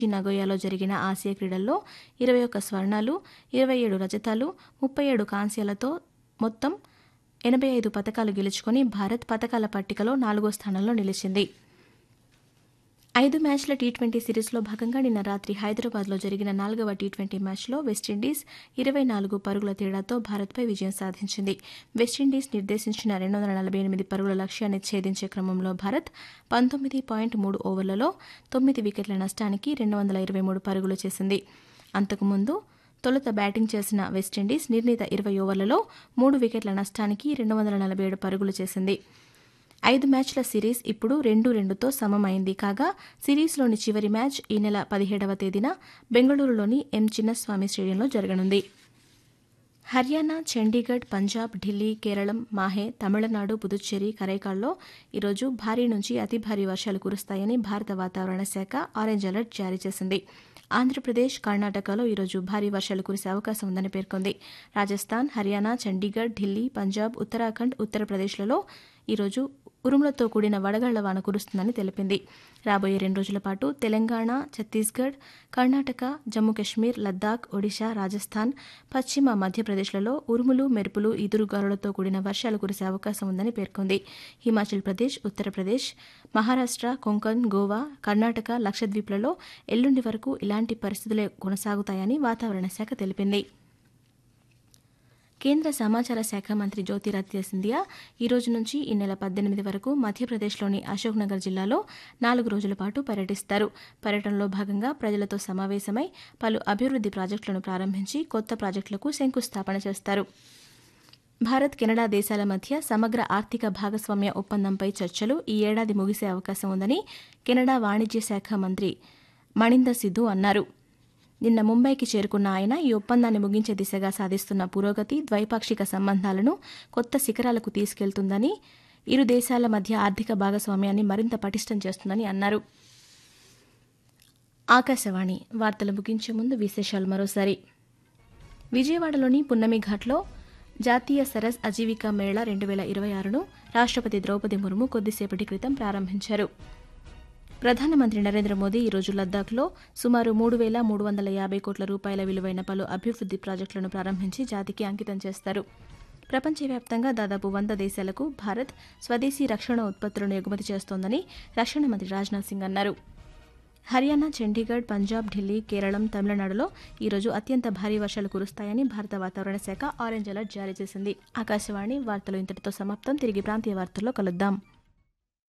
నగోయాలో జరిగిన ఆసియా క్రీడల్లో ఇరవై ఒక్క స్వర్ణాలు ఇరవై ఏడు రజతాలు ముప్పై ఏడు కాంస్యాలతో మొత్తం ఎనభై ఐదు పథకాలు గెలుచుకొని భారత్ పథకాల పట్టికలో నాలుగో స్థానంలో నిలిచింది ఐదు మ్యాచ్ల టీ ట్వంటీ సిరీస్లో భాగంగా నిన్న రాత్రి హైదరాబాద్లో జరిగిన నాలుగవ టీ ట్వంటీ మ్యాచ్లో వెస్టిండీస్ ఇరవై నాలుగు పరుగుల తేడాతో భారత్పై విజయం సాధించింది వెస్టిండీస్ నిర్దేశించిన రెండు వందల నలభై ఎనిమిది పరుగుల లక్ష్యాన్ని ఛేదించే క్రమంలో భారత్ పంతొమ్మిది పాయింట్ మూడు ఓవర్లలో తొమ్మిది వికెట్ల నష్టానికి రెండు వందల ఇరవై మూడు పరుగులు చేసింది అంతకుముందు తొలుత బ్యాటింగ్ చేసిన వెస్టిండీస్ నిర్ణీత ఇరవై ఓవర్లలో మూడు వికెట్ల నష్టానికి రెండు వందల నలభై ఏడు పరుగులు చేసింది ఐదు మ్యాచ్ల సిరీస్ ఇప్పుడు రెండు రెండుతో సమమైంది కాగా సిరీస్లోని చివరి మ్యాచ్ ఈ నెల పదిహేడవ తేదీన బెంగళూరులోని ఎం చిన్నస్వామి స్టేడియంలో జరగనుంది హర్యానా చండీగఢ్ పంజాబ్ ఢిల్లీ కేరళం మాహే తమిళనాడు పుదుచ్చేరి కరైకాల్లో ఈరోజు భారీ నుంచి అతి భారీ వర్షాలు కురుస్తాయని భారత వాతావరణ శాఖ ఆరెంజ్ అలర్ట్ జారీ చేసింది ఆంధ్రప్రదేశ్ కర్ణాటకలో ఈరోజు భారీ వర్షాలు కురిసే అవకాశం ఉందని పేర్కొంది రాజస్థాన్ హర్యానా చండీగఢ్ ఢిల్లీ పంజాబ్ ఉత్తరాఖండ్ ఉత్తరప్రదేశ్లలో ఈరోజు ఉరుములతో కూడిన వడగళ్ల వాన కురుస్తుందని తెలిపింది రాబోయే రెండు రోజుల పాటు తెలంగాణ ఛత్తీస్గఢ్ కర్ణాటక జమ్మూ కశ్మీర్ లద్దాఖ్ ఒడిశా రాజస్థాన్ పశ్చిమ మధ్యప్రదేశ్లలో ఉరుములు మెరుపులు ఈదురుగాలులతో కూడిన వర్షాలు కురిసే అవకాశం ఉందని పేర్కొంది హిమాచల్ ప్రదేశ్ ఉత్తరప్రదేశ్ మహారాష్ట్ర కొంకణ్ గోవా కర్ణాటక లక్షద్వీప్లలో ఎల్లుండి వరకు ఇలాంటి పరిస్థితులే కొనసాగుతాయని వాతావరణ శాఖ తెలిపింది కేంద్ర సమాచార శాఖ మంత్రి జ్యోతిరాదిత్య సింధియా ఈ రోజు నుంచి ఈ నెల పద్దెనిమిది వరకు మధ్యప్రదేశ్లోని అశోక్ నగర్ జిల్లాలో నాలుగు రోజుల పాటు పర్యటిస్తారు పర్యటనలో భాగంగా ప్రజలతో సమావేశమై పలు అభివృద్ది ప్రాజెక్టులను ప్రారంభించి కొత్త ప్రాజెక్టులకు శంకుస్థాపన చేస్తారు భారత్ కెనడా దేశాల మధ్య సమగ్ర ఆర్థిక భాగస్వామ్య ఒప్పందంపై చర్చలు ఈ ఏడాది ముగిసే అవకాశం ఉందని కెనడా వాణిజ్య శాఖ మంత్రి మణిందర్ సిద్ధు అన్నారు నిన్న ముంబైకి చేరుకున్న ఆయన ఈ ఒప్పందాన్ని ముగించే దిశగా సాధిస్తున్న పురోగతి ద్వైపాక్షిక సంబంధాలను కొత్త శిఖరాలకు తీసుకెళ్తుందని ఇరు దేశాల మధ్య ఆర్థిక భాగస్వామ్యాన్ని మరింత పటిష్టం చేస్తుందని అన్నారు ఆకాశవాణి వార్తలు ముగించే ముందు విశేషాలు మరోసారి విజయవాడలోని పున్నమి ఘాట్లో జాతీయ సరస్ అజీవికా మేళా రెండు వేల ఇరవై ఆరును రాష్ట్రపతి ద్రౌపది ముర్ము కొద్దిసేపటి క్రితం ప్రారంభించారు ప్రధానమంత్రి నరేంద్ర మోదీ ఈరోజు లద్దాఖ్లో సుమారు మూడు వేల మూడు వందల యాభై కోట్ల రూపాయల విలువైన పలు అభివృద్ది ప్రాజెక్టులను ప్రారంభించి జాతికి అంకితం చేస్తారు ప్రపంచవ్యాప్తంగా దాదాపు వంద దేశాలకు భారత్ స్వదేశీ రక్షణ ఉత్పత్తులను ఎగుమతి చేస్తోందని రక్షణ మంత్రి రాజ్నాథ్ సింగ్ అన్నారు హర్యానా చండీగఢ్ పంజాబ్ ఢిల్లీ కేరళం తమిళనాడులో ఈరోజు అత్యంత భారీ వర్షాలు కురుస్తాయని భారత వాతావరణ శాఖ ఆరెంజ్ అలర్ట్ జారీ చేసింది ఆకాశవాణి వార్తలు ఇంతటితో సమాప్తం తిరిగి ప్రాంతీయ వార్తల్లో కలుద్దాం